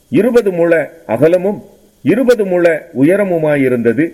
இருபது முழ அகலமும் இருபது முழ உயரமுமாயிருந்தது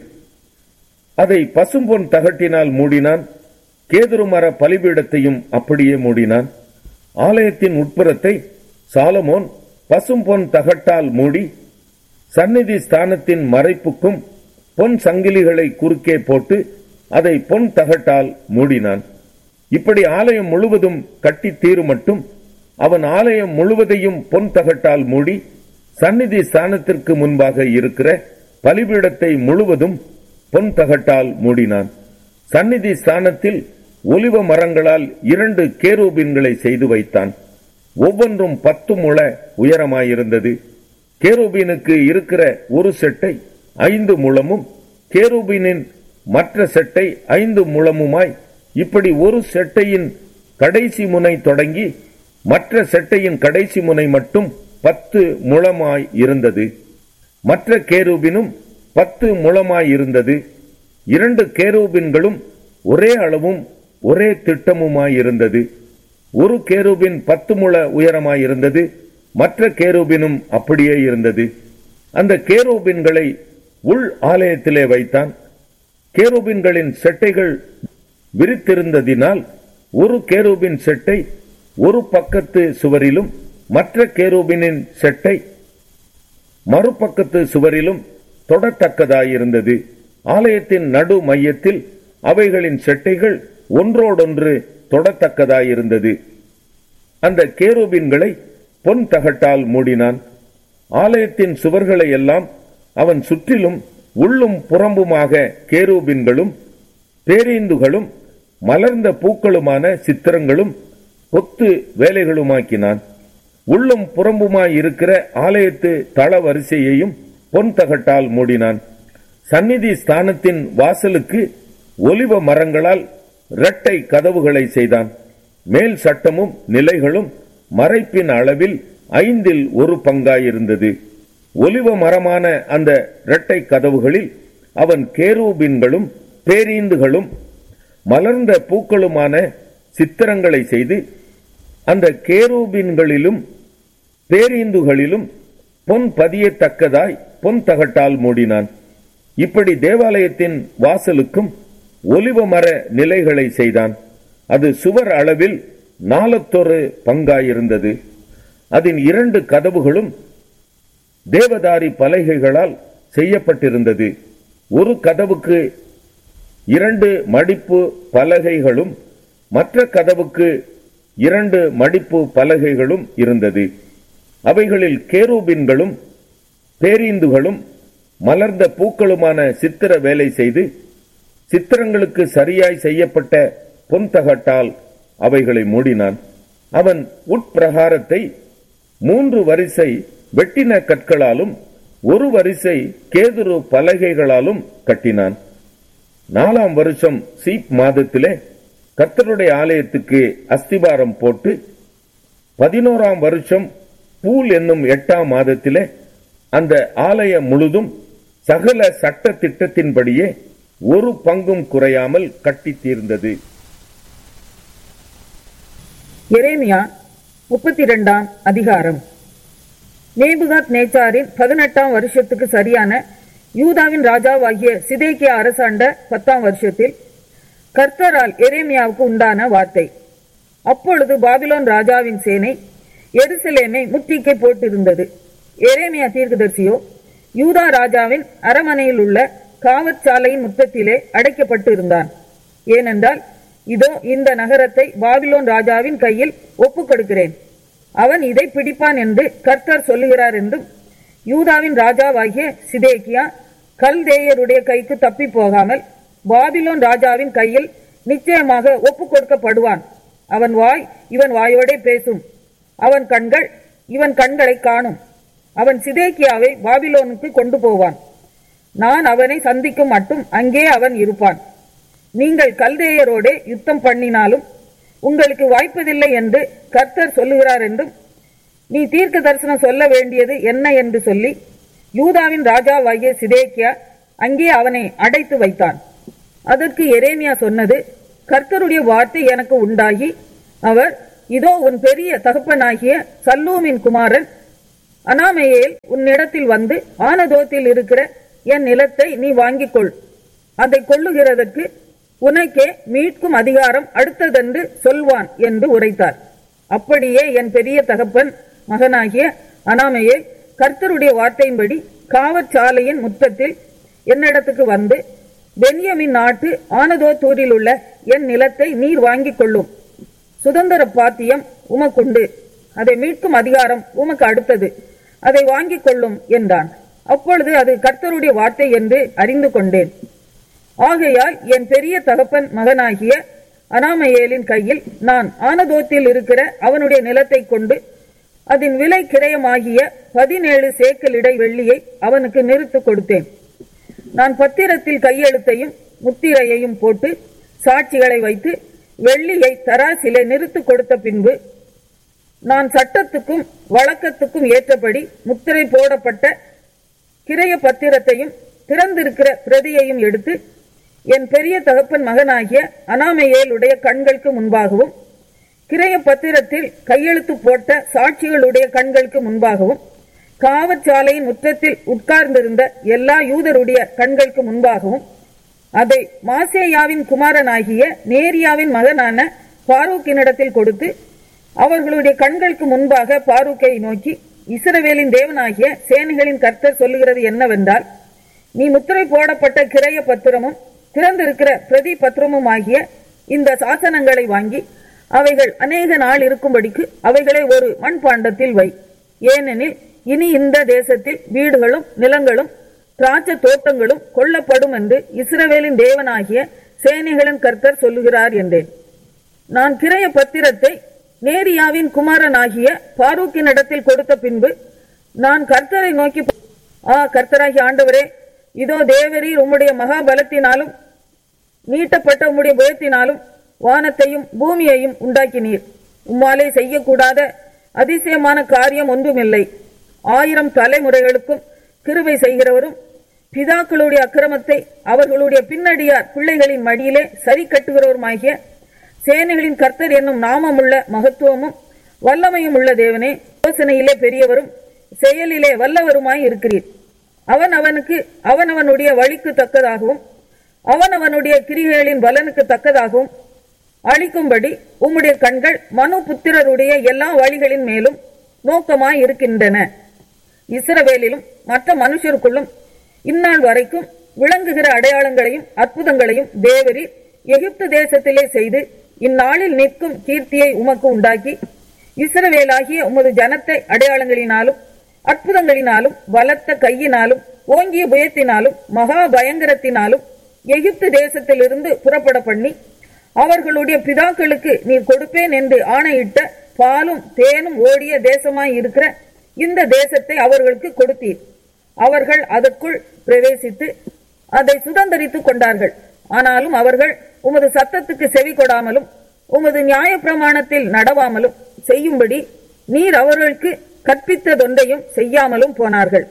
அதை பசும்பொன் தகட்டினால் மூடினான் கேதுரு மர பலிபீடத்தையும் அப்படியே மூடினான் ஆலயத்தின் உட்புறத்தை சாலமோன் பசும்பொன் தகட்டால் மூடி சந்நிதி ஸ்தானத்தின் மறைப்புக்கும் பொன் சங்கிலிகளை குறுக்கே போட்டு அதை பொன் தகட்டால் மூடினான் இப்படி ஆலயம் முழுவதும் கட்டி தீரு மட்டும் அவன் ஆலயம் முழுவதையும் பொன் தகட்டால் மூடி சந்நிதி ஸ்தானத்திற்கு முன்பாக இருக்கிற பலிபீடத்தை முழுவதும் பொன் தகட்டால் மூடினான் சந்நிதி ஸ்தானத்தில் ஒலிவ மரங்களால் இரண்டு கேரூபின்களை செய்து வைத்தான் ஒவ்வொன்றும் பத்து முழ உயரமாயிருந்தது கேரூபீனுக்கு இருக்கிற ஒரு செட்டை ஐந்து முழமும் கேரூபீனின் மற்ற செட்டை ஐந்து முழமுமாய் இப்படி ஒரு செட்டையின் கடைசி முனை தொடங்கி மற்ற செட்டையின் கடைசி முனை மட்டும் பத்து முழமாய் இருந்தது மற்ற கேரூபினும் பத்து முழமாய் இருந்தது இரண்டு கேரூபின்களும் ஒரே அளவும் ஒரே திட்டமுமாய் இருந்தது ஒரு கேரூபின் பத்து முழ உயரமாய் இருந்தது மற்ற கேரூபினும் அப்படியே இருந்தது அந்த கேரூபின்களை உள் ஆலயத்திலே வைத்தான் கேரூபின்களின் செட்டைகள் விரித்திருந்ததினால் ஒரு கேரூபின் செட்டை ஒரு பக்கத்து சுவரிலும் மற்ற கேரூபினின் செட்டை மறுபக்கத்து சுவரிலும் தொடத்தக்கதாயிருந்தது ஆலயத்தின் நடு மையத்தில் அவைகளின் செட்டைகள் ஒன்றோடொன்று தொடத்தக்கதாயிருந்தது அந்த கேரூபின்களை பொன் தகட்டால் மூடினான் ஆலயத்தின் சுவர்களை எல்லாம் அவன் சுற்றிலும் உள்ளும் புறம்புமாக கேரூபின்களும் பேரீந்துகளும் மலர்ந்த பூக்களுமான சித்திரங்களும் கொத்து வேலைகளுமாக்கினான் உள்ளும் புறம்புமாய் இருக்கிற ஆலயத்து தள வரிசையையும் பொன் தகட்டால் மூடினான் சந்நிதி ஸ்தானத்தின் வாசலுக்கு ஒலிவ மரங்களால் இரட்டை கதவுகளை செய்தான் மேல் சட்டமும் நிலைகளும் மறைப்பின் அளவில் ஐந்தில் ஒரு பங்காயிருந்தது ஒலிவ மரமான அந்த இரட்டை கதவுகளில் அவன் கேரூபின்களும் பேரீந்துகளும் மலர்ந்த பூக்களுமான சித்திரங்களை செய்து அந்த கேரூபின்களிலும் பேரீந்துகளிலும் பொன் பதியத்தக்கதாய் பொன் தகட்டால் மூடினான் இப்படி தேவாலயத்தின் வாசலுக்கும் ஒலிவ மர நிலைகளை செய்தான் அது சுவர் அளவில் நாலத்தொரு பங்காயிருந்தது அதன் இரண்டு கதவுகளும் தேவதாரி பலகைகளால் செய்யப்பட்டிருந்தது ஒரு கதவுக்கு இரண்டு மடிப்பு பலகைகளும் மற்ற கதவுக்கு இரண்டு மடிப்பு பலகைகளும் இருந்தது அவைகளில் கேரூபின்களும் பேரீந்துகளும் மலர்ந்த பூக்களுமான சித்திர வேலை செய்து சித்திரங்களுக்கு சரியாய் செய்யப்பட்ட பொன் தகட்டால் அவைகளை மூடினான் அவன் உட்பிரகாரத்தை மூன்று வரிசை வெட்டின கற்களாலும் ஒரு வரிசை கேதுரு பலகைகளாலும் கட்டினான் நாலாம் வருஷம் சீப் மாதத்திலே கர்த்தருடைய ஆலயத்துக்கு அஸ்திபாரம் போட்டு பதினோராம் வருஷம் பூல் என்னும் எட்டாம் மாதத்திலே அந்த ஆலயம் முழுதும் சகல சட்ட திட்டத்தின்படியே ஒரு பங்கும் குறையாமல் கட்டி தீர்ந்தது எரேமியா முப்பத்தி இரண்டாம் அதிகாரம் நேபுகாத் நேச்சாரின் பதினெட்டாம் வருஷத்துக்கு சரியான யூதாவின் ராஜாவாகிய சிதேக்கியா அரசாண்ட பத்தாம் வருஷத்தில் கர்த்தரால் எரேமியாவுக்கு உண்டான வார்த்தை அப்பொழுது பாபிலோன் ராஜாவின் சேனை எருசலேமை முற்றுகை போட்டிருந்தது எரேமியா தீர்க்கதரிசியோ யூதா ராஜாவின் அரமனையில் உள்ள காவற்சாலையின் முத்தத்திலே அடைக்கப்பட்டு இருந்தான் ஏனென்றால் இதோ இந்த நகரத்தை பாபிலோன் ராஜாவின் கையில் ஒப்புக் கொடுக்கிறேன் அவன் இதை பிடிப்பான் என்று கர்த்தர் சொல்லுகிறார் என்றும் யூதாவின் ராஜாவாகிய சிதேக்கியா கல்தேயருடைய கைக்கு தப்பி போகாமல் பாபிலோன் ராஜாவின் கையில் நிச்சயமாக ஒப்புக் கொடுக்கப்படுவான் அவன் வாய் இவன் வாயோடே பேசும் அவன் கண்கள் இவன் கண்களை காணும் அவன் சிதேக்கியாவை பாபிலோனுக்கு கொண்டு போவான் நான் அவனை சந்திக்கும் மட்டும் அங்கே அவன் இருப்பான் நீங்கள் கல்தேயரோடே யுத்தம் பண்ணினாலும் உங்களுக்கு வாய்ப்பதில்லை என்று கர்த்தர் சொல்லுகிறார் என்றும் நீ தீர்க்க தரிசனம் சொல்ல வேண்டியது என்ன என்று சொல்லி யூதாவின் ராஜாவாகிய சிதேக்கியா அங்கே அவனை அடைத்து வைத்தான் அதற்கு எரேமியா சொன்னது கர்த்தருடைய வார்த்தை எனக்கு உண்டாகி அவர் இதோ உன் பெரிய தகப்பனாகிய சல்லூமின் குமாரன் அனாமையேல் உன்னிடத்தில் வந்து ஆனதோத்தில் இருக்கிற என் நிலத்தை நீ வாங்கிக் கொள் அதை கொள்ளுகிறதற்கு உனக்கே மீட்கும் அதிகாரம் அடுத்ததென்று சொல்வான் என்று உரைத்தார் அப்படியே என் பெரிய தகப்பன் மகனாகிய அனாமையே கர்த்தருடைய வார்த்தையின்படி காவற்சாலையின் முற்றத்தில் என்னிடத்துக்கு வந்து பென்யமின் நாட்டு ஆனதோத்தூரில் உள்ள என் நிலத்தை நீர் வாங்கிக் கொள்ளும் சுதந்திர பாத்தியம் உமக்குண்டு அதை மீட்கும் அதிகாரம் உமக்கு அடுத்தது அதை வாங்கிக் கொள்ளும் என்றான் அப்பொழுது அது கர்த்தருடைய வார்த்தை என்று அறிந்து கொண்டேன் ஆகையால் என் பெரிய தகப்பன் மகனாகிய அனாமையேலின் கையில் நான் ஆனதோத்தில் இருக்கிற அவனுடைய நிலத்தை கொண்டு அதன் விலை கிரயமாகிய பதினேழு சேக்கல் இடை வெள்ளியை அவனுக்கு நிறுத்து கொடுத்தேன் நான் பத்திரத்தில் கையெழுத்தையும் முத்திரையையும் போட்டு சாட்சிகளை வைத்து வெள்ளியை தராசிலே நிறுத்து கொடுத்த பின்பு நான் சட்டத்துக்கும் வழக்கத்துக்கும் ஏற்றபடி முத்திரை போடப்பட்ட கிரைய பத்திரத்தையும் திறந்திருக்கிற பிரதியையும் எடுத்து என் பெரிய தகப்பன் மகனாகிய அனாமையேலுடைய கண்களுக்கு முன்பாகவும் கிரைய பத்திரத்தில் கையெழுத்து போட்ட சாட்சிகளுடைய கண்களுக்கு முன்பாகவும் காவற்சாலையின் முற்றத்தில் உட்கார்ந்திருந்த எல்லா யூதருடைய கண்களுக்கு முன்பாகவும் அதை மாசேயாவின் குமாரனாகிய நேரியாவின் மகனான பாரூக்கினிடத்தில் கொடுத்து அவர்களுடைய கண்களுக்கு முன்பாக பாரூக்கை நோக்கி இஸ்ரவேலின் தேவனாகிய சேனைகளின் கர்த்தர் சொல்லுகிறது என்னவென்றால் நீ முத்திரை போடப்பட்ட கிரைய பத்திரமும் திறந்திருக்கிற பிரதி பத்திரமும் ஆகிய இந்த சாசனங்களை வாங்கி அவைகள் அநேக நாள் இருக்கும்படிக்கு அவைகளை ஒரு மண்பாண்டத்தில் வை ஏனெனில் இனி இந்த தேசத்தில் வீடுகளும் நிலங்களும் திராட்சை தோட்டங்களும் கொல்லப்படும் என்று இஸ்ரவேலின் தேவனாகிய சேனைகளின் கர்த்தர் சொல்லுகிறார் என்றேன் நான் கிரைய பத்திரத்தை நேரியாவின் குமாரனாகிய பாரூக்கினிடத்தில் கொடுத்த பின்பு நான் கர்த்தரை நோக்கி ஆ கர்த்தராகிய ஆண்டவரே இதோ தேவரீர் உம்முடைய மகாபலத்தினாலும் நீட்டப்பட்ட உம்முடைய புயத்தினாலும் வானத்தையும் பூமியையும் உண்டாக்கினீர் உம்மாலே செய்யக்கூடாத அதிசயமான காரியம் ஒன்றுமில்லை ஆயிரம் தலைமுறைகளுக்கும் கிருபை செய்கிறவரும் பிதாக்களுடைய அக்கிரமத்தை அவர்களுடைய பின்னடியார் பிள்ளைகளின் மடியிலே சரி கட்டுகிறவருமாகிய சேனைகளின் கர்த்தர் என்னும் நாமமுள்ள மகத்துவமும் வல்லமையும் உள்ள தேவனே யோசனையிலே பெரியவரும் செயலிலே வல்லவருமாய் இருக்கிறீர் அவன் அவனுக்கு அவனவனுடைய வழிக்கு தக்கதாகவும் அவனவனுடைய கிரிகைகளின் பலனுக்கு தக்கதாகவும் அளிக்கும்படி உம்முடைய கண்கள் மனு புத்திரருடைய எல்லா வழிகளின் மேலும் நோக்கமாய் இருக்கின்றன இஸ்ரவேலிலும் மற்ற மனுஷருக்குள்ளும் இந்நாள் வரைக்கும் விளங்குகிற அடையாளங்களையும் அற்புதங்களையும் தேவரீர் எகிப்து தேசத்திலே செய்து இந்நாளில் நிற்கும் கீர்த்தியை உமக்கு உண்டாக்கி இஸ்ரவேலாகிய உமது ஜனத்தை அடையாளங்களினாலும் அற்புதங்களினாலும் பலத்த கையினாலும் ஓங்கிய புயத்தினாலும் மகா பயங்கரத்தினாலும் எகிப்து தேசத்திலிருந்து புறப்பட பண்ணி அவர்களுடைய பிதாக்களுக்கு நீர் கொடுப்பேன் என்று ஆணையிட்ட பாலும் தேனும் ஓடிய தேசமாய் இருக்கிற இந்த தேசத்தை அவர்களுக்கு கொடுத்தீர் அவர்கள் அதற்குள் பிரவேசித்து அதை சுதந்தரித்துக் கொண்டார்கள் ஆனாலும் அவர்கள் உமது சத்தத்துக்கு செவி கொடாமலும் உமது நியாய பிரமாணத்தில் நடவாமலும் செய்யும்படி நீர் அவர்களுக்கு கற்பித்ததொன்றையும் செய்யாமலும் போனார்கள்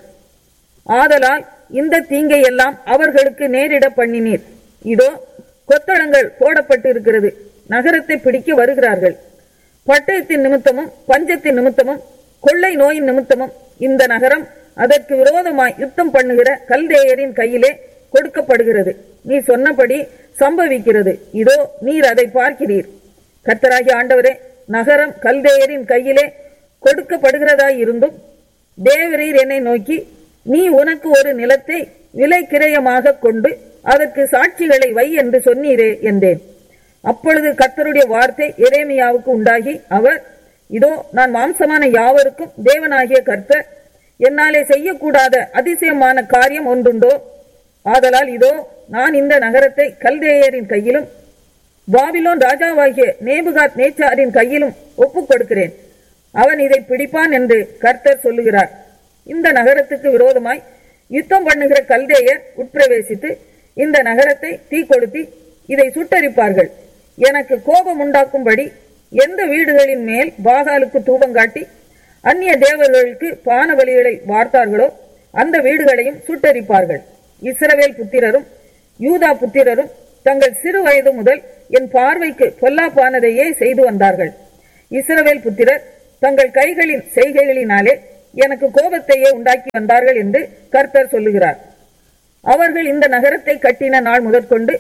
ஆதலால் இந்த தீங்கை எல்லாம் அவர்களுக்கு நேரிட பண்ணினீர் இதோ கொத்தளங்கள் போடப்பட்டு இருக்கிறது நகரத்தை பிடிக்க வருகிறார்கள் பட்டயத்தின் நிமித்தமும் பஞ்சத்தின் நிமித்தமும் கொள்ளை நோயின் நிமித்தமும் இந்த நகரம் அதற்கு விரோதமாய் யுத்தம் பண்ணுகிற கல்தேயரின் கையிலே கொடுக்கப்படுகிறது நீ சொன்னபடி சம்பவிக்கிறது இதோ நீர் அதை பார்க்கிறீர் கர்த்தராகிய ஆண்டவரே நகரம் கல்தேயரின் கையிலே கொடுக்கப்படுகிறதாய் இருந்தும் தேவரீர் என்னை நோக்கி நீ உனக்கு ஒரு நிலத்தை விலை கிரயமாக கொண்டு அதற்கு சாட்சிகளை வை என்று சொன்னீரே என்றேன் அப்பொழுது கர்த்தருடைய வார்த்தை எரேமியாவுக்கு உண்டாகி அவர் இதோ நான் மாம்சமான யாவருக்கும் தேவனாகிய கர்த்தர் என்னாலே செய்யக்கூடாத அதிசயமான காரியம் ஒன்றுண்டோ ஆதலால் இதோ நான் இந்த நகரத்தை கல்தேயரின் கையிலும் பாபிலோன் ராஜாவாகிய நேபுகாத் நேச்சாரின் கையிலும் ஒப்புக் கொடுக்கிறேன் அவன் இதை பிடிப்பான் என்று கர்த்தர் சொல்லுகிறார் இந்த நகரத்துக்கு விரோதமாய் யுத்தம் பண்ணுகிற கல்தேயர் உட்பிரவேசித்து இந்த நகரத்தை தீ கொளுத்தி இதை சுட்டரிப்பார்கள் எனக்கு கோபம் உண்டாக்கும்படி எந்த வீடுகளின் மேல் பாகாலுக்கு தூபம் காட்டி அந்நிய தேவர்களுக்கு பான பலிகளை வார்த்தார்களோ அந்த வீடுகளையும் சுட்டரிப்பார்கள் இஸ்ரவேல் புத்திரரும் யூதா புத்திரரும் தங்கள் சிறு வயது முதல் என் பார்வைக்கு பொல்லாப்பானதையே செய்து வந்தார்கள் இஸ்ரவேல் புத்திரர் தங்கள் கைகளின் செய்கைகளினாலே எனக்கு கோபத்தையே உண்டாக்கி வந்தார்கள் என்று கர்த்தர் சொல்லுகிறார் அவர்கள் இந்த நகரத்தை கட்டின நாள் முதற்கொண்டு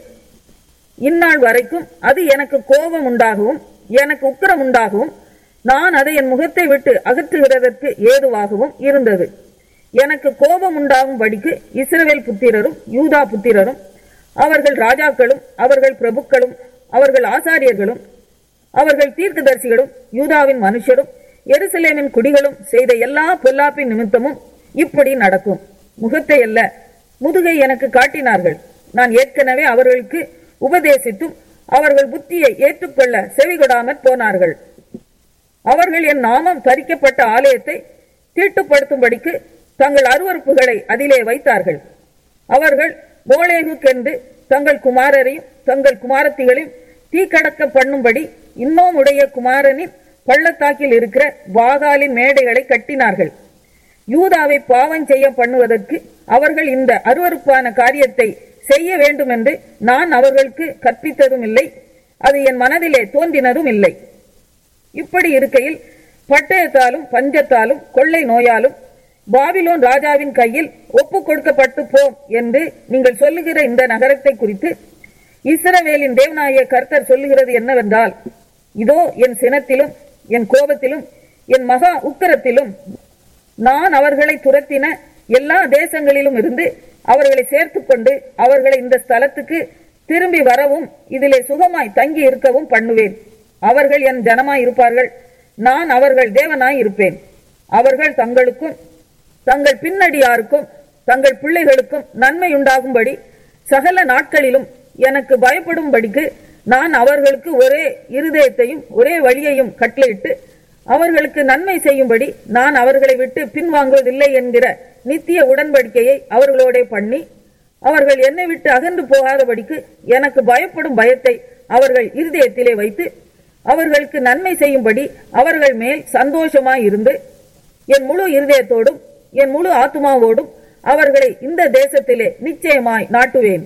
இந்நாள் வரைக்கும் அது எனக்கு கோபம் உண்டாகவும் எனக்கு உக்கிரம் உண்டாகவும் நான் அதை என் முகத்தை விட்டு அகற்றுகிறதற்கு ஏதுவாகவும் இருந்தது எனக்கு கோபம் உண்டாகும்படிக்கு இஸ்ரவேல் புத்திரரும் யூதா புத்திரரும் அவர்கள் ராஜாக்களும் அவர்கள் பிரபுக்களும் அவர்கள் ஆசாரியர்களும் அவர்கள் தீர்க்கதரிசிகளும் யூதாவின் மனுஷரும் எருசலேமின் குடிகளும் செய்த எல்லா பொல்லாப்பின் நிமித்தமும் இப்படி நடக்கும் முகத்தை அல்ல முதுகை எனக்கு காட்டினார்கள் நான் ஏற்கனவே அவர்களுக்கு உபதேசித்தும் அவர்கள் புத்தியை ஏற்றுக்கொள்ள செவிகொடாமற் போனார்கள் அவர்கள் என் நாமம் தரிக்கப்பட்ட ஆலயத்தை தீட்டுப்படுத்தும்படிக்கு தங்கள் அருவறுப்புகளை அதிலே வைத்தார்கள் அவர்கள் மோளேகுக்கென்று தங்கள் குமாரரையும் தங்கள் குமாரத்திகளையும் தீக்கடக்க பண்ணும்படி இன்னும் உடைய குமாரனின் பள்ளத்தாக்கில் இருக்கிற வாகாலின் மேடைகளை கட்டினார்கள் யூதாவை பாவம் செய்ய பண்ணுவதற்கு அவர்கள் இந்த அருவருப்பான காரியத்தை செய்ய வேண்டும் என்று நான் அவர்களுக்கு கற்பித்ததும் இல்லை அது என் மனதிலே தோன்றினதும் இல்லை இப்படி இருக்கையில் பட்டயத்தாலும் பஞ்சத்தாலும் கொள்ளை நோயாலும் பாபிலோன் ராஜாவின் கையில் ஒப்பு கொடுக்கப்பட்டு போம் என்று நீங்கள் சொல்லுகிற இந்த நகரத்தை குறித்து இஸ்ரவேலின் தேவனாய கர்த்தர் சொல்லுகிறது என்னவென்றால் இதோ என் சினத்திலும் என் கோபத்திலும் என் மகா உக்கரத்திலும் நான் அவர்களை துரத்தின எல்லா தேசங்களிலும் இருந்து அவர்களை சேர்த்துக் கொண்டு அவர்களை இந்த ஸ்தலத்துக்கு திரும்பி வரவும் இதிலே சுகமாய் தங்கி இருக்கவும் பண்ணுவேன் அவர்கள் என் ஜனமாய் இருப்பார்கள் நான் அவர்கள் தேவனாய் இருப்பேன் அவர்கள் தங்களுக்கும் தங்கள் பின்னடியாருக்கும் தங்கள் பிள்ளைகளுக்கும் நன்மை உண்டாகும்படி சகல நாட்களிலும் எனக்கு பயப்படும்படிக்கு நான் அவர்களுக்கு ஒரே இருதயத்தையும் ஒரே வழியையும் கட்டளையிட்டு அவர்களுக்கு நன்மை செய்யும்படி நான் அவர்களை விட்டு பின்வாங்குவதில்லை என்கிற நித்திய உடன்படிக்கையை அவர்களோட பண்ணி அவர்கள் என்னை விட்டு அகன்று போகாதபடிக்கு எனக்கு பயப்படும் பயத்தை அவர்கள் இருதயத்திலே வைத்து அவர்களுக்கு நன்மை செய்யும்படி அவர்கள் மேல் சந்தோஷமாய் இருந்து என் முழு இருதயத்தோடும் என் முழு ஆத்மாவோடும் அவர்களை இந்த தேசத்திலே நிச்சயமாய் நாட்டுவேன்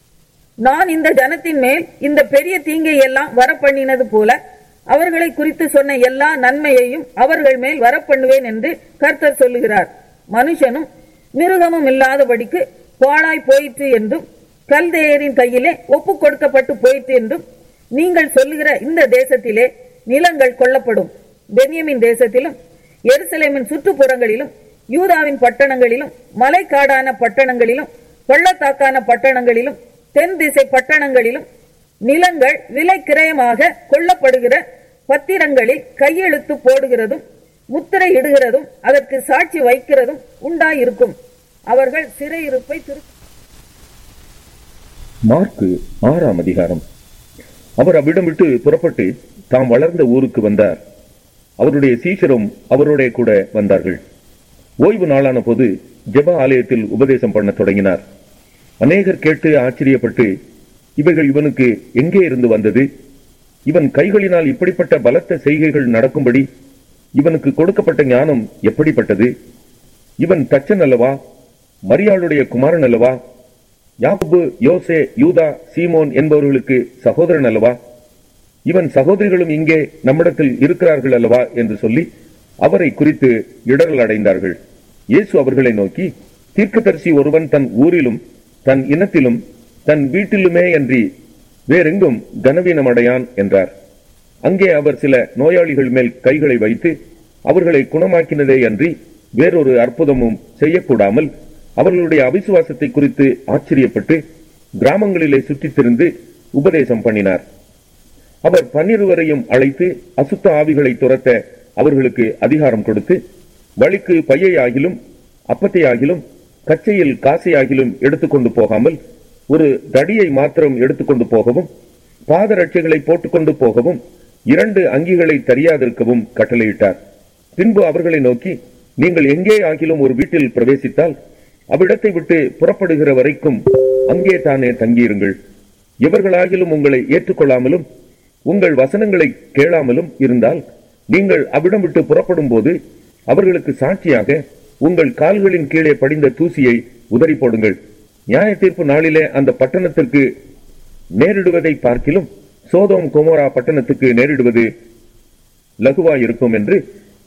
நான் இந்த ஜனத்தின் மேல் இந்த பெரிய தீங்கை எல்லாம் வரப்பண்ணினது போல அவர்களை குறித்து சொன்ன எல்லா நன்மையையும் அவர்கள் மேல் வரப்பண்ணுவேன் என்று கர்த்தர் சொல்லுகிறார் மனுஷனும் மிருகமும் இல்லாதபடிக்கு பாழாய் போயிற்று என்றும் கல்தேயரின் கையிலே ஒப்பு கொடுக்கப்பட்டு போயிற்று என்றும் நீங்கள் சொல்லுகிற இந்த தேசத்திலே நிலங்கள் கொல்லப்படும் பென்யமின் தேசத்திலும் எருசலேமின் சுற்றுப்புறங்களிலும் யூதாவின் பட்டணங்களிலும் மலைக்காடான பட்டணங்களிலும் பள்ளத்தாக்கான பட்டணங்களிலும் தென் திசை பட்டணங்களிலும் நிலங்கள் விலை கிரயமாக கொல்லப்படுகிற பத்திரங்களில் கையெழுத்து போடுகிறதும் முத்திரை இடுகிறதும் அதற்கு சாட்சி வைக்கிறதும் உண்டாயிருக்கும் அவர்கள் சிறையிருப்பை திரு மார்க்கு ஆறாம் அதிகாரம் அவர் அவ்விடம் விட்டு புறப்பட்டு தாம் வளர்ந்த ஊருக்கு வந்தார் அவருடைய சீஷரும் அவரோட கூட வந்தார்கள் ஓய்வு நாளான போது ஜெப ஆலயத்தில் உபதேசம் பண்ணத் தொடங்கினார் அநேகர் கேட்டு ஆச்சரியப்பட்டு இவைகள் இவனுக்கு எங்கே இருந்து வந்தது இவன் கைகளினால் இப்படிப்பட்ட பலத்த செய்கைகள் நடக்கும்படி இவனுக்கு கொடுக்கப்பட்ட ஞானம் எப்படிப்பட்டது இவன் தச்சன் அல்லவா மரியாளுடைய குமாரன் அல்லவா யாக்கோபு யோசே யூதா சீமோன் என்பவர்களுக்கு சகோதரன் அல்லவா இவன் சகோதரிகளும் இங்கே நம்மிடத்தில் இருக்கிறார்கள் அல்லவா என்று சொல்லி அவரை குறித்து இடரல் அடைந்தார்கள் இயேசு அவர்களை நோக்கி தீர்க்கதரிசி ஒருவன் தன் ஊரிலும் தன் இனத்திலும் தன் வீட்டிலுமே அன்றி வேறெங்கும் கனவீனம் அடையான் என்றார் அங்கே அவர் சில நோயாளிகள் மேல் கைகளை வைத்து அவர்களை குணமாக்கினதே அன்றி வேறொரு அற்புதமும் செய்யக்கூடாமல் அவர்களுடைய அவிசுவாசத்தை குறித்து ஆச்சரியப்பட்டு கிராமங்களிலே சுற்றித் திரிந்து உபதேசம் பண்ணினார் அவர் பன்னிருவரையும் அழைத்து அசுத்த ஆவிகளை துரத்த அவர்களுக்கு அதிகாரம் கொடுத்து வழிக்கு பையை ஆகிலும் அப்பத்தை ஆகிலும் கச்சையில் காசை ஆகிலும் எடுத்துக்கொண்டு போகாமல் ஒரு தடியை மாத்திரம் எடுத்துக்கொண்டு போகவும் பாதரட்சைகளை போட்டுக்கொண்டு போகவும் இரண்டு அங்கிகளை தெரியாதிருக்கவும் கட்டளையிட்டார் பின்பு அவர்களை நோக்கி நீங்கள் எங்கே ஆகிலும் ஒரு வீட்டில் பிரவேசித்தால் அவ்விடத்தை விட்டு புறப்படுகிற வரைக்கும் அங்கே தானே தங்கியிருங்கள் எவர்களாகிலும் உங்களை ஏற்றுக்கொள்ளாமலும் உங்கள் வசனங்களை கேளாமலும் இருந்தால் நீங்கள் அவ்விடம் விட்டு புறப்படும் போது அவர்களுக்கு சாட்சியாக உங்கள் கால்களின் கீழே படிந்த தூசியை உதறி போடுங்கள் நியாய தீர்ப்பு நாளிலே அந்த பட்டணத்திற்கு நேரிடுவதை பார்க்கிலும் சோதோம் குமோரா பட்டணத்துக்கு நேரிடுவது லகுவாயிருக்கும் என்று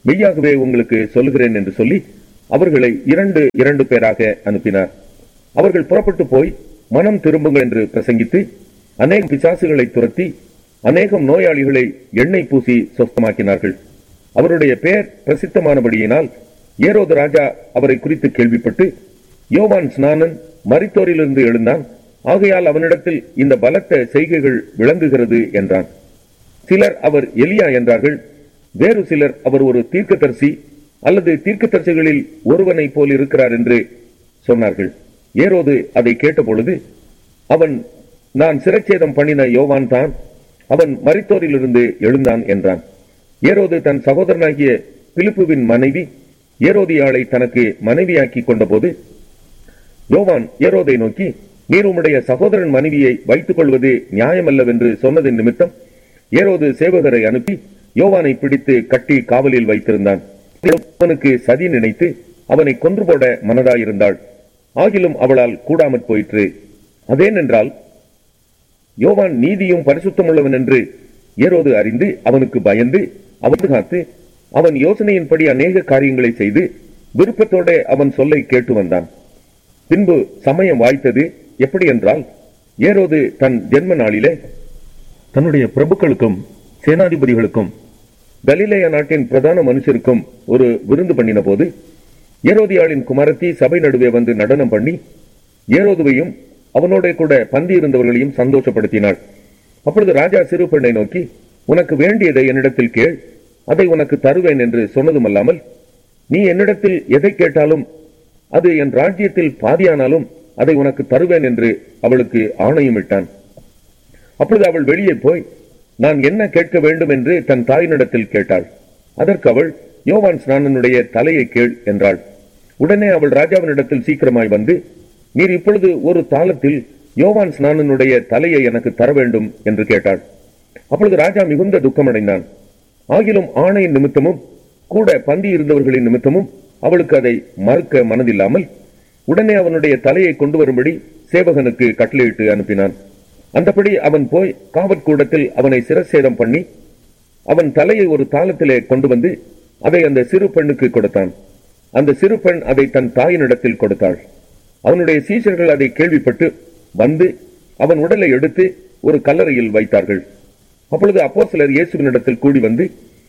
மெய்யாகவே உங்களுக்கு சொல்லுகிறேன் என்று சொல்லி அவர்களை இரண்டு இரண்டு பேராக அனுப்பினார் அவர்கள் புறப்பட்டு போய் மனம் திரும்புங்கள் என்று பிரசங்கித்து அநேக பிசாசுகளை துரத்தி அநேகம் நோயாளிகளை எண்ணெய் பூசி சொஸ்தமாக்கினார்கள் அவருடைய பெயர் பிரசித்தமானபடியினால் ஏரோது ராஜா அவரை குறித்து கேள்விப்பட்டு யோவான் ஸ்நானன் மரித்தோரிலிருந்து எழுந்தான் ஆகையால் அவனிடத்தில் இந்த பலத்த செய்கைகள் விளங்குகிறது என்றான் சிலர் அவர் எலியா என்றார்கள் வேறு சிலர் அவர் ஒரு தீர்க்கதரிசி அல்லது தீர்க்கதரிசிகளில் ஒருவனை போல் இருக்கிறார் என்று சொன்னார்கள் ஏரோது அதை கேட்டபொழுது அவன் நான் சிரச்சேதம் பண்ணின யோவான் தான் அவன் மரித்தோரிலிருந்து எழுந்தான் என்றான் ஏரோது தன் சகோதரனாகிய பிலிப்புவின் மனைவி ஏரோதியாளை தனக்கு மனைவியாக்கி கொண்டபோது யோவான் ஏரோதை நோக்கி நீர் உம்முடைய சகோதரன் மனைவியை வைத்துக் கொள்வது நியாயமல்லவென்று சொன்னதின் நிமித்தம் ஏரோது சேவகரை அனுப்பி யோவானை பிடித்து கட்டி காவலில் வைத்திருந்தான் அவனுக்கு சதி நினைத்து அவனை கொன்று போட மனதாயிருந்தாள் ஆகிலும் அவளால் கூடாமற் போயிற்று அதேனென்றால் யோவான் நீதியும் பரிசுத்தமுள்ளவன் என்று ஏரோது அறிந்து அவனுக்கு பயந்து அவன் காத்து அவன் யோசனையின்படி அநேக காரியங்களை செய்து விருப்பத்தோட அவன் சொல்லை கேட்டு வந்தான் பின்பு சமயம் வாய்த்தது எப்படி என்றால் ஏரோது தன் ஜென்ம நாளிலே தன்னுடைய பிரபுக்களுக்கும் சேனாதிபதிகளுக்கும் கலிலேய நாட்டின் பிரதான மனுஷருக்கும் ஒரு விருந்து பண்ணின போது ஏரோதியாளின் குமாரத்தி சபை நடுவே வந்து நடனம் பண்ணி ஏரோதுவையும் அவனோட கூட பந்தி இருந்தவர்களையும் சந்தோஷப்படுத்தினாள் அப்பொழுது ராஜா சிறு பெண்ணை நோக்கி உனக்கு வேண்டியதை என்னிடத்தில் கேள் அதை உனக்கு தருவேன் என்று சொன்னதுமல்லாமல் நீ என்னிடத்தில் எதை கேட்டாலும் அது என் ராஜ்யத்தில் பாதியானாலும் அதை உனக்கு தருவேன் என்று அவளுக்கு ஆணையுமிட்டான் அப்பொழுது அவள் வெளியே போய் நான் என்ன கேட்க வேண்டும் என்று தன் தாயினிடத்தில் கேட்டாள் அதற்கு அவள் யோவான் ஸ்நானனுடைய தலையை கேள் என்றாள் உடனே அவள் ராஜாவினிடத்தில் சீக்கிரமாய் வந்து நீர் இப்பொழுது ஒரு தாளத்தில் யோவான் ஸ்நானனுடைய தலையை எனக்கு தர வேண்டும் என்று கேட்டாள் அப்பொழுது ராஜா மிகுந்த துக்கமடைந்தான் ஆகிலும் ஆணையின் நிமித்தமும் கூட பந்தி இருந்தவர்களின் நிமித்தமும் அவளுக்கு அதை மறுக்க மனதில்லாமல் உடனே அவனுடைய தலையை கொண்டு வரும்படி சேவகனுக்கு கட்டளையிட்டு அனுப்பினான் அந்தபடி அவன் போய் காவற்கூடத்தில் அவனை சிரசேதம் பண்ணி அவன் தலையை ஒரு தாளத்திலே கொண்டு வந்து அதை அந்த சிறு பெண்ணுக்கு கொடுத்தான் அந்த சிறு பெண் அதை தன் தாயினிடத்தில் கொடுத்தாள் அவனுடைய சீசர்கள் அதை கேள்விப்பட்டு வந்து அவன் உடலை எடுத்து ஒரு கல்லறையில் வைத்தார்கள் அப்பொழுது அப்போ சிலர் இயேசுவினிடத்தில் கூடி வந்து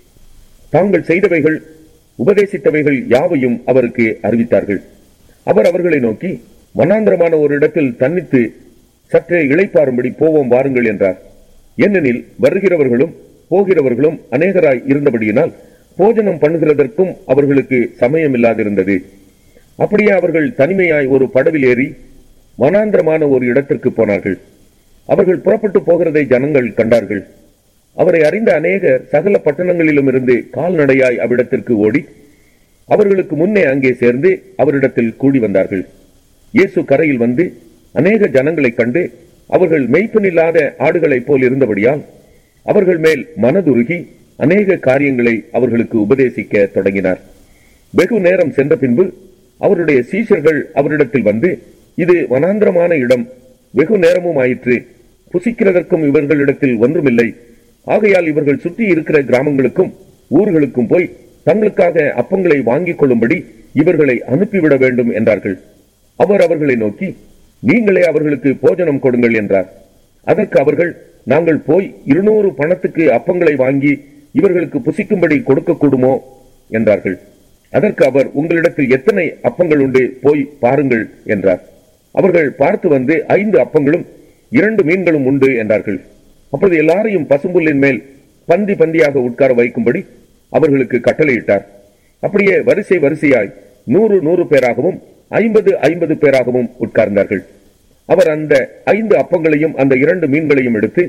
தாங்கள் செய்தவைகள் உபதேசித்தவைகள் யாவையும் அவருக்கு அறிவித்தார்கள் அவர் அவர்களை நோக்கி வனாந்திரமான ஒரு இடத்தில் தன்னித்து சற்றே இளைப்பாரும்படி போவோம் வாருங்கள் என்றார் ஏனெனில் வருகிறவர்களும் போகிறவர்களும் அநேகராய் இருந்தபடியினால் போஜனம் பண்ணுகிறதற்கும் அவர்களுக்கு சமயமில்லாதிருந்தது அப்படியே அவர்கள் தனிமையாய் ஒரு படவில் ஏறி வனாந்திரமான ஒரு இடத்திற்கு போனார்கள் அவர்கள் புறப்பட்டு போகிறதை ஜனங்கள் கண்டார்கள் அவரை அறிந்த அநேகர் சகல பட்டணங்களிலும் இருந்து கால்நடையாய் அவ்விடத்திற்கு ஓடி அவர்களுக்கு முன்னே அங்கே சேர்ந்து அவரிடத்தில் கூடி வந்தார்கள் இயேசு கரையில் வந்து அநேக ஜனங்களைக் கண்டு அவர்கள் மெய்ப்பனில்லாத ஆடுகளைப் போல் இருந்தபடியால் அவர்கள் மேல் மனதுருகி அநேக காரியங்களை அவர்களுக்கு உபதேசிக்க தொடங்கினார் வெகு நேரம் சென்ற பின்பு அவருடைய சீஷர்கள் அவரிடத்தில் வந்து இது வனாந்திரமான இடம் வெகு நேரமும் ஆயிற்று புசிக்கிறதற்கும் இவர்களிடத்தில் ஒன்றுமில்லை ஆகையால் இவர்கள் சுற்றி இருக்கிற கிராமங்களுக்கும் ஊர்களுக்கும் போய் தங்களுக்காக அப்பங்களை வாங்கிக் கொள்ளும்படி இவர்களை அனுப்பிவிட வேண்டும் என்றார்கள் அவர் அவர்களை நோக்கி நீங்களே அவர்களுக்கு போஜனம் கொடுங்கள் என்றார் அதற்கு அவர்கள் நாங்கள் போய் இருநூறு பணத்துக்கு அப்பங்களை வாங்கி இவர்களுக்கு புசிக்கும்படி கொடுக்க கூடுமோ என்றார்கள் அதற்கு அவர் உங்களிடத்தில் எத்தனை அப்பங்கள் உண்டு போய் பாருங்கள் என்றார் அவர்கள் பார்த்து வந்து ஐந்து அப்பங்களும் இரண்டு மீன்களும் உண்டு என்றார்கள் அப்பொழுது எல்லாரையும் பசும்புல்லின் மேல் பந்தி பந்தியாக உட்கார வைக்கும்படி அவர்களுக்கு கட்டளையிட்டார் அப்படியே வரிசை வரிசையாய் நூறு நூறு பேராகவும் ஐம்பது ஐம்பது பேராகவும் உட்கார்ந்தார்கள் அவர் அந்த ஐந்து அப்பங்களையும் அந்த இரண்டு மீன்களையும் எடுத்து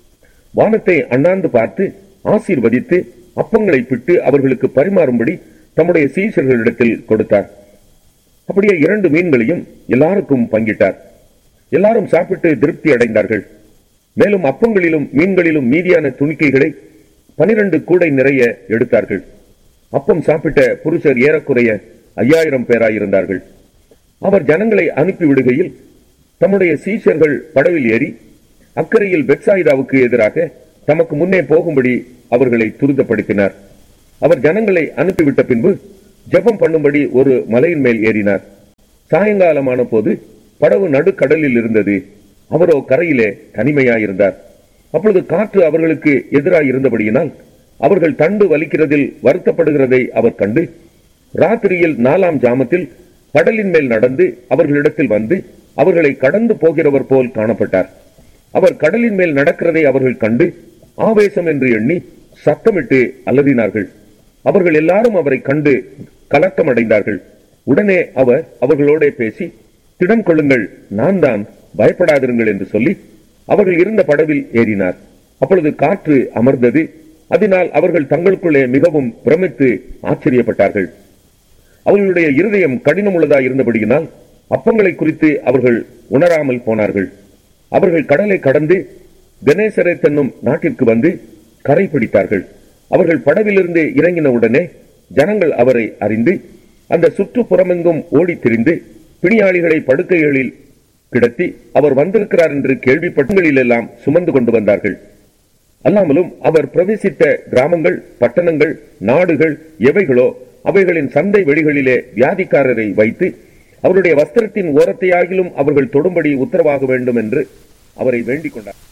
வானத்தை அண்ணாந்து பார்த்து ஆசீர்வதித்து அப்பங்களை பிட்டு அவர்களுக்கு பரிமாறும்படி தம்முடைய சீசர்களிடத்தில் கொடுத்தார் அப்படியே இரண்டு மீன்களையும் எல்லாருக்கும் பங்கிட்டார் எல்லாரும் சாப்பிட்டு திருப்தி அடைந்தார்கள் மேலும் அப்பங்களிலும் மீன்களிலும் மீதியான துணிக்கைகளை பனிரெண்டு கூடை நிறைய எடுத்தார்கள் அப்பம் சாப்பிட்ட புருஷர் ஏறக்குறைய ஐயாயிரம் பேராயிருந்தார்கள் அவர் ஜனங்களை அனுப்பி விடுகையில் தம்முடைய சீஷர்கள் படவில் ஏறி அக்கறையில் பெட்சாயிதாவுக்கு எதிராக தமக்கு முன்னே போகும்படி அவர்களை துரிதப்படுத்தினார் அவர் ஜனங்களை அனுப்பிவிட்ட பின்பு ஜெபம் பண்ணும்படி ஒரு மலையின் மேல் ஏறினார் சாயங்காலமான போது படவு நடுக்கடலில் இருந்தது அவரோ கரையிலே தனிமையாயிருந்தார் அப்பொழுது காற்று அவர்களுக்கு எதிராய் இருந்தபடியினால் அவர்கள் தண்டு வலிக்கிறதில் வருத்தப்படுகிறதை அவர் கண்டு ராத்திரியில் நாலாம் ஜாமத்தில் கடலின் மேல் நடந்து அவர்களிடத்தில் வந்து அவர்களை கடந்து போகிறவர் போல் காணப்பட்டார் அவர் கடலின் மேல் நடக்கிறதை அவர்கள் கண்டு ஆவேசம் என்று எண்ணி சத்தமிட்டு அலறினார்கள் அவர்கள் எல்லாரும் அவரை கண்டு கலக்கம் அடைந்தார்கள் உடனே அவர் அவர்களோட பேசி திடம் கொள்ளுங்கள் நான் தான் பயப்படாதிருங்கள் என்று சொல்லி அவர்கள் இருந்த படவில் ஏறினார் அப்பொழுது காற்று அமர்ந்தது அதனால் அவர்கள் தங்களுக்குள்ளே மிகவும் பிரமித்து ஆச்சரியப்பட்டார்கள் அவர்களுடைய இருதயம் கடினமுள்ளதாய் இருந்தபடியினால் அப்பங்களை குறித்து அவர்கள் உணராமல் போனார்கள் அவர்கள் கடலை கடந்து கணேசரே என்னும் நாட்டிற்கு வந்து கரை பிடித்தார்கள் அவர்கள் படவிலிருந்து இறங்கின உடனே ஜனங்கள் அவரை அறிந்து அந்த சுற்றுப்புறமெங்கும் ஓடித் திரிந்து பிணியாளிகளை படுக்கைகளில் கிடத்தி அவர் வந்திருக்கிறார் என்று கேள்விப்பட்டங்களில் எல்லாம் சுமந்து கொண்டு வந்தார்கள் அல்லாமலும் அவர் பிரவேசித்த கிராமங்கள் பட்டணங்கள் நாடுகள் எவைகளோ அவைகளின் சந்தை வெளிகளிலே வியாதிக்காரரை வைத்து அவருடைய வஸ்திரத்தின் ஓரத்தையாகிலும் அவர்கள் தொடும்படி உத்தரவாக வேண்டும் என்று அவரை வேண்டிக் கொண்டார்